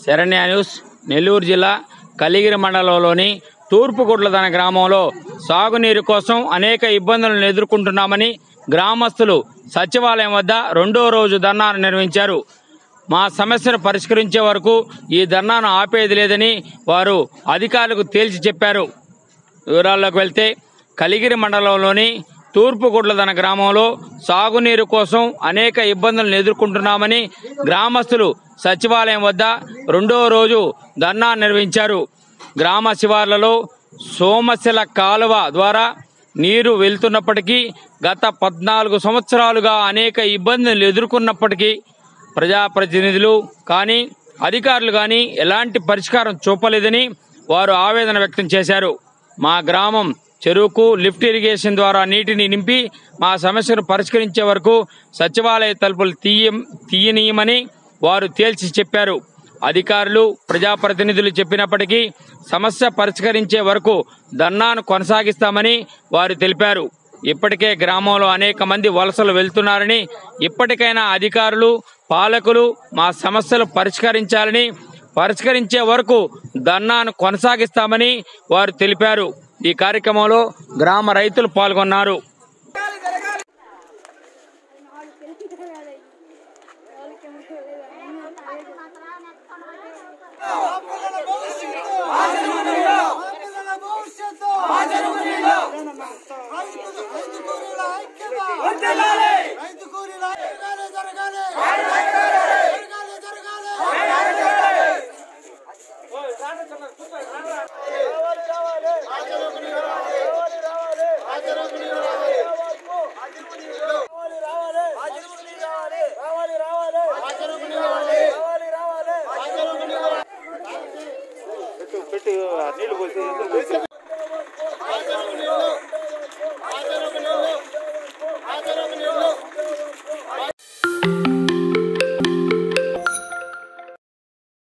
Saranya news Nellore జిల్లా కలిగిరి మండలంలోని తూర్పుగుడ్లదన గ్రామంలో సాగునీరు కోసం అనేక ఇబ్బందులను ఎదుర్కొంటున్నామని గ్రామస్తులు సచివాలయం వద్ద రెండో రోజు ధర్నాను నిర్వహించారు మా సమస్యను పరిష్కరించే వరకు ఈ ధర్నాను ఆపేది లేదని వారు అధికారులకు తేల్చి చెప్పారు వివరాల్లోకి వెళ్తే కలిగిరి మండలంలోని తూర్పుగుడ్లదన గ్రామంలో సాగునీరు కోసం అనేక ఇబ్బందులను ఎదుర్కొంటున్నామని గ్రామస్తులు సచివాలయం వద్ద రెండో రోజు ధర్నా నిర్వహించారు గ్రామ శివార్లలో సోమశిల కాలువ ద్వారా నీరు వెళ్తున్నప్పటికీ గత పద్నాలుగు సంవత్సరాలుగా అనేక ఇబ్బందులు ఎదుర్కొన్నప్పటికీ ప్రజాప్రతినిధులు కానీ అధికారులు కానీ ఎలాంటి పరిష్కారం చూపలేదని వారు ఆవేదన వ్యక్తం చేశారు మా గ్రామం చెరువుకు లిఫ్ట్ ఇరిగేషన్ ద్వారా నీటిని నింపి మా సమస్యను పరిష్కరించే వరకు సచివాలయ తలుపులు తీయ తీయనీయమని వారు తేల్చి చెప్పారు అధికారులు ప్రజాప్రతినిధులు చెప్పినప్పటికీ సమస్య పరిష్కరించే వరకు ధర్నాను కొనసాగిస్తామని వారు తెలిపారు ఇప్పటికే గ్రామంలో అనేక మంది వలసలు వెళ్తున్నారని ఇప్పటికైనా అధికారులు పాలకులు మా సమస్యలు పరిష్కరించాలని పరిష్కరించే వరకు ధర్నాను కొనసాగిస్తామని వారు తెలిపారు ఈ కార్యక్రమంలో గ్రామ రైతులు పాల్గొన్నారు ఆడపిల్లల భవిష్యత్తు రైతు రైతు కూలీల ఐక్యత రైతు కూలీల జరగాలి జరగాలి జరగాలి జరగాలి పెట్టి నీళ్లు పోసి